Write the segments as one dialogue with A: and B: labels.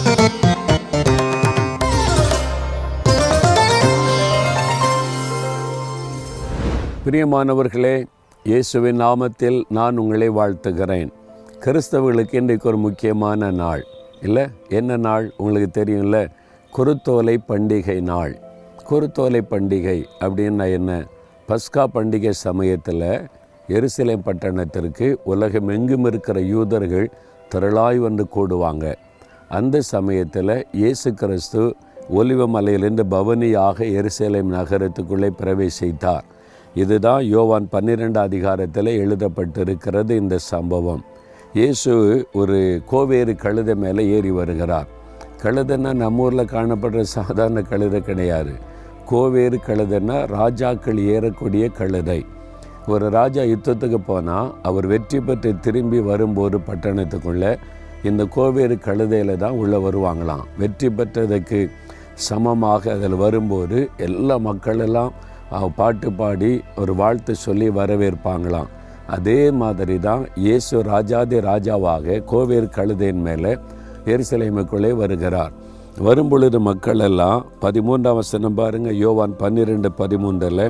A: பிரியமானவர்களே இயேசுவின் நாமத்தில் நான் உங்களை வாழ்த்துகிறேன் கிறிஸ்தவர்களுக்கு இன்றைக்கு ஒரு முக்கியமான நாள் இல்லை என்ன நாள் உங்களுக்கு தெரியும்ல குருத்தோலை பண்டிகை நாள் குருத்தோலை பண்டிகை அப்படின்னா என்ன பஸ்கா பண்டிகை சமயத்தில் எருசலேம் பட்டணத்திற்கு உலகம் எங்கும் இருக்கிற யூதர்கள் திரளாய் வந்து கூடுவாங்க அந்த சமயத்தில் இயேசு கிறிஸ்து ஒலிவ மலையிலிருந்து பவனியாக எருசலேம் நகரத்துக்குள்ளே பிரவேசித்தார் இதுதான் யோவான் பன்னிரெண்டு அதிகாரத்தில் எழுதப்பட்டிருக்கிறது இந்த சம்பவம் இயேசு ஒரு கோவேறு கழுதை மேலே ஏறி வருகிறார் கழுதைன்னா நம்ம ஊரில் காணப்படுற சாதாரண கழுதை கிடையாது கோவேறு கழுதைன்னா ராஜாக்கள் ஏறக்கூடிய கழுதை ஒரு ராஜா யுத்தத்துக்கு போனால் அவர் வெற்றி பெற்று திரும்பி வரும்போது பட்டணத்துக்குள்ளே இந்த கோவேறு கழுதையில் தான் உள்ளே வருவாங்களாம் வெற்றி பெற்றதுக்கு சமமாக அதில் வரும்போது எல்லா மக்களெல்லாம் அஹ், பாட்டு பாடி ஒரு வாழ்த்து சொல்லி வரவேற்பாங்களாம் அதே மாதிரி தான் இயேசு ராஜாதி ராஜாவாக கோவேறு கழுதையின் மேலே எருசலேமுக்குள்ளே வருகிறார் வரும்பொழுது மக்கள் எல்லாம் பதிமூன்றாம் வசனம் பாருங்க யோவான் பன்னிரெண்டு பதிமூன்றில்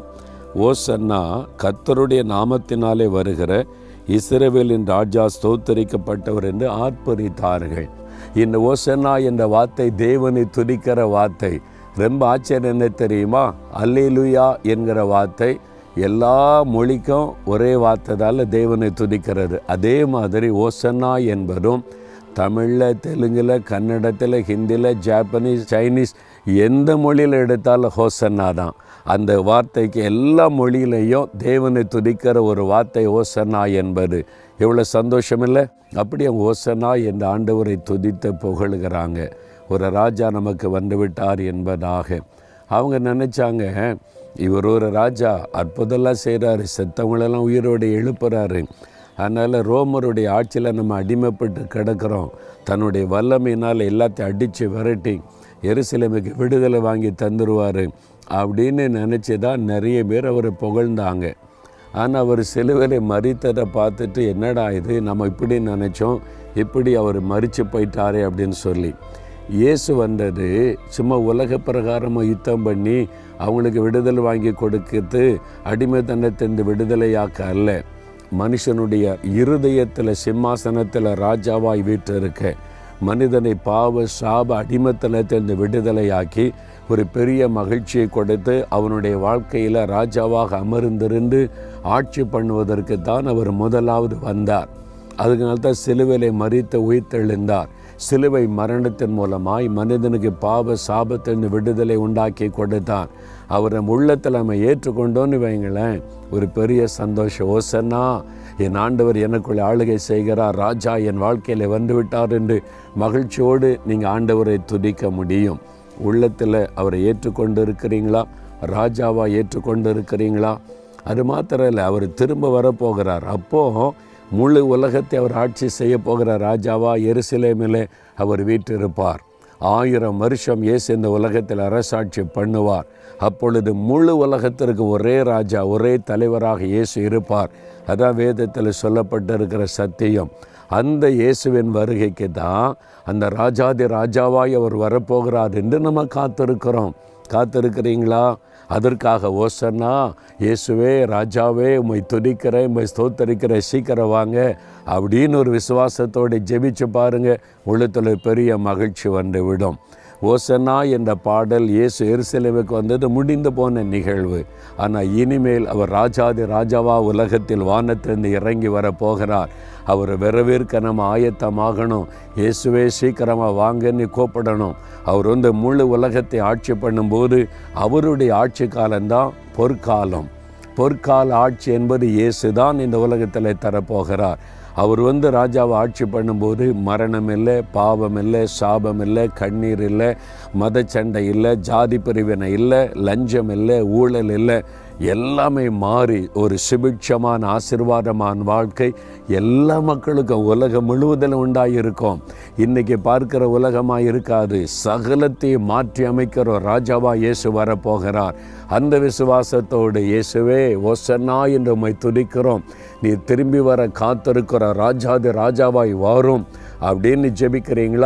A: ஓசன்னா கர்த்தருடைய நாமத்தினாலே வருகிற இஸ்ரவேலின் ராஜா ஸ்தோத்தரிக்கப்பட்டவர் என்று ஆர்ப்பரித்தார்கள் இந்த ஓசன்னா என்ற வார்த்தை தேவனை துதிக்கிற வார்த்தை ரொம்ப ஆச்சரியம் என்ன தெரியுமா அல்லேலுயா என்கிற வார்த்தை எல்லா மொழிக்கும் ஒரே வார்த்தைதால தேவனை துதிக்கிறது அதே மாதிரி ஓசன்னா என்பதும் தமிழில் தெலுங்கில் கன்னடத்தில் ஹிந்தியில் ஜாப்பனீஸ் சைனீஸ் எந்த மொழியில் எடுத்தாலும் ஹோசன்னா தான் அந்த வார்த்தைக்கு எல்லா மொழியிலையும் தேவனை துதிக்கிற ஒரு வார்த்தை ஓசன்னா என்பது எவ்வளோ சந்தோஷம் இல்லை அப்படியே ஓசன்னா என்ற ஆண்டவரை துதித்து புகழுகிறாங்க ஒரு ராஜா நமக்கு வந்துவிட்டார் என்பதாக அவங்க நினச்சாங்க இவர் ஒரு ராஜா அற்புதம்லாம் செய்கிறாரு செத்தவங்களெல்லாம் உயிரோடு எழுப்புறாரு அதனால் ரோமருடைய ஆட்சியில் நம்ம அடிமைப்பட்டு கிடக்கிறோம் தன்னுடைய வல்லமையினால் எல்லாத்தையும் அடித்து விரட்டி எருசலேமுக்கு விடுதலை வாங்கி தந்துடுவார் அப்படின்னு நினச்சி தான் நிறைய பேர் அவரை புகழ்ந்தாங்க ஆனால் அவர் சிலுவையில் மறித்ததை பார்த்துட்டு என்னடா இது நம்ம இப்படி நினச்சோம் இப்படி அவர் மறித்து போயிட்டாரே அப்படின்னு சொல்லி இயேசு வந்தது சும்மா உலக பிரகாரமாக யுத்தம் பண்ணி அவங்களுக்கு விடுதலை வாங்கி கொடுக்கிறது அடிமைத்தனத்திலிருந்து விடுதலையாக்க அல்ல மனுஷனுடைய இருதயத்தில் சிம்மாசனத்தில் ராஜாவாய் வீற்றிருக்க மனிதனை பாவ சாப அடிமத்தனத்திலிருந்து விடுதலையாக்கி ஒரு பெரிய மகிழ்ச்சியை கொடுத்து அவனுடைய வாழ்க்கையில் ராஜாவாக அமர்ந்திருந்து ஆட்சி பண்ணுவதற்கு தான் அவர் முதலாவது வந்தார் அதனால தான் சிலுவையிலே மறித்து உயிர்த்தெழுந்தார் சிலுவை மரணத்தின் மூலமாய் மனிதனுக்கு பாவ சாபத்திலிருந்து விடுதலை உண்டாக்கி கொடுத்தான் அவரை உள்ளத்தில் நம்ம ஏற்றுக்கொண்டோன்னு வைங்களேன் ஒரு பெரிய சந்தோஷம் ஓசன்னா என் ஆண்டவர் எனக்குள்ள ஆளுகை செய்கிறார் ராஜா என் வாழ்க்கையில் வந்துவிட்டார் என்று மகிழ்ச்சியோடு நீங்கள் ஆண்டவரை துதிக்க முடியும் உள்ளத்தில் அவரை ஏற்றுக்கொண்டு இருக்கிறீங்களா ராஜாவா ஏற்றுக்கொண்டு இருக்கிறீங்களா அது மாத்திரம் இல்லை அவர் திரும்ப வரப்போகிறார் அப்போது முழு உலகத்தை அவர் ஆட்சி செய்ய போகிற ராஜாவா எருசலேமிலே அவர் வீற்றிருப்பார் ஆயிரம் வருஷம் இயேசு இந்த உலகத்தில் அரசாட்சி பண்ணுவார் அப்பொழுது முழு உலகத்திற்கு ஒரே ராஜா ஒரே தலைவராக இயேசு இருப்பார் அதான் வேதத்தில் சொல்லப்பட்டிருக்கிற சத்தியம் அந்த இயேசுவின் வருகைக்கு தான் அந்த ராஜாதி ராஜாவாய் அவர் வரப்போகிறார் என்று நம்ம காத்திருக்கிறோம் காத்திருக்கிறீங்களா அதற்காக ஓசன்னா இயேசுவே ராஜாவே உம்மை துதிக்கிறேன் உம்மை ஸ்தோத்தரிக்கிறேன் சீக்கிரம் வாங்க அப்படின்னு ஒரு விசுவாசத்தோடு ஜெபிச்சு பாருங்க உள்ளத்தில் பெரிய மகிழ்ச்சி வந்து விடும் ஓசன்னா என்ற பாடல் இயேசு எருசலேமுக்கு வந்தது முடிந்து போன நிகழ்வு ஆனால் இனிமேல் அவர் ராஜாதி ராஜாவா உலகத்தில் வானத்திலிருந்து இறங்கி வர போகிறார் அவர் வரவேற்க நம்ம ஆயத்தமாகணும் இயேசுவே சீக்கிரமாக வாங்கன்னு கூப்பிடணும் அவர் வந்து முழு உலகத்தை ஆட்சி பண்ணும்போது அவருடைய ஆட்சி காலம்தான் பொற்காலம் பொற்கால ஆட்சி என்பது இயேசு தான் இந்த உலகத்தில் தரப்போகிறார் அவர் வந்து ராஜாவை ஆட்சி பண்ணும்போது மரணம் இல்லை பாவம் இல்லை சாபம் இல்லை கண்ணீர் இல்லை மதச்சண்டை இல்லை ஜாதி பிரிவினை இல்லை லஞ்சம் இல்லை ஊழல் இல்லை எல்லாமே மாறி ஒரு சுபிட்சமான ஆசிர்வாதமான வாழ்க்கை எல்லா மக்களுக்கும் உலகம் முழுவதிலும் உண்டாயிருக்கும் இன்னைக்கு பார்க்கிற உலகமாக இருக்காது சகலத்தையும் மாற்றி அமைக்கிற ஒரு ராஜாவா இயேசு வரப்போகிறார் அந்த விசுவாசத்தோடு இயேசுவே ஒசன்னா என்று உம்மை துதிக்கிறோம் நீ திரும்பி வர காத்திருக்கிற ராஜாதி ராஜாவாய் வாரும் அப்படின்னு ஜெபிக்கிறீங்களா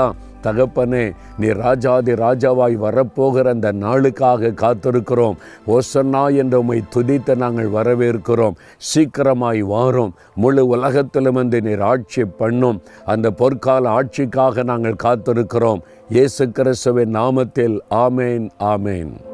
A: தகப்பனே நீ ராஜாதி ராஜாவாய் வரப்போகிற அந்த நாளுக்காக காத்திருக்கிறோம் ஓசன்னா என்ற உம்மை துதித்து நாங்கள் வரவேற்கிறோம் சீக்கிரமாய் வாரும் முழு உலகத்திலும் வந்து நீர் ஆட்சி பண்ணும் அந்த பொற்கால ஆட்சிக்காக நாங்கள் காத்திருக்கிறோம் இயேசு கிறிஸ்துவின் நாமத்தில் ஆமேன் ஆமேன்